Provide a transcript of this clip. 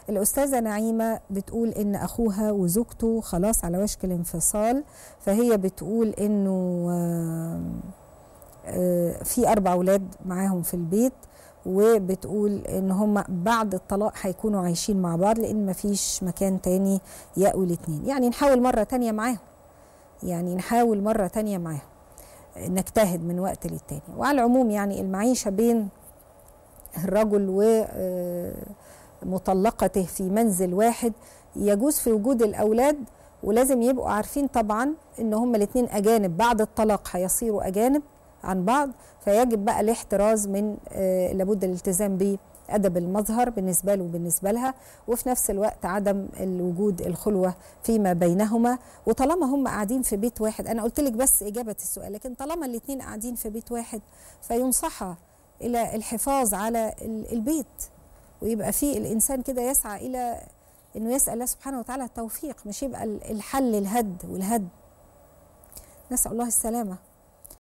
الأستاذة نعيمة بتقول إن أخوها وزوجته خلاص على وشك الانفصال فهي بتقول إنه في أربع أولاد معاهم في البيت وبتقول ان هم بعد الطلاق هيكونوا عايشين مع بعض لان مفيش مكان تاني يأوي الاتنين يعني نحاول مرة تانية معاهم يعني نحاول مرة تانية معاهم نجتهد من وقت للتاني وعلى العموم يعني المعيشة بين الرجل ومطلقته في منزل واحد يجوز في وجود الأولاد ولازم يبقوا عارفين طبعا ان هم الاتنين أجانب بعد الطلاق هيصيروا أجانب عن بعض فيجب بقى الاحتراز من آه لابد الالتزام بأدب المظهر بالنسبة له وبالنسبة لها وفي نفس الوقت عدم الوجود الخلوة فيما بينهما وطالما هم قاعدين في بيت واحد أنا قلت لك بس إجابة السؤال لكن طالما الاثنين قاعدين في بيت واحد فينصحها إلى الحفاظ على البيت ويبقى في الإنسان كده يسعى إلى إنه يسأل الله سبحانه وتعالى التوفيق مش يبقى الحل الهد والهد نسأل الله السلامة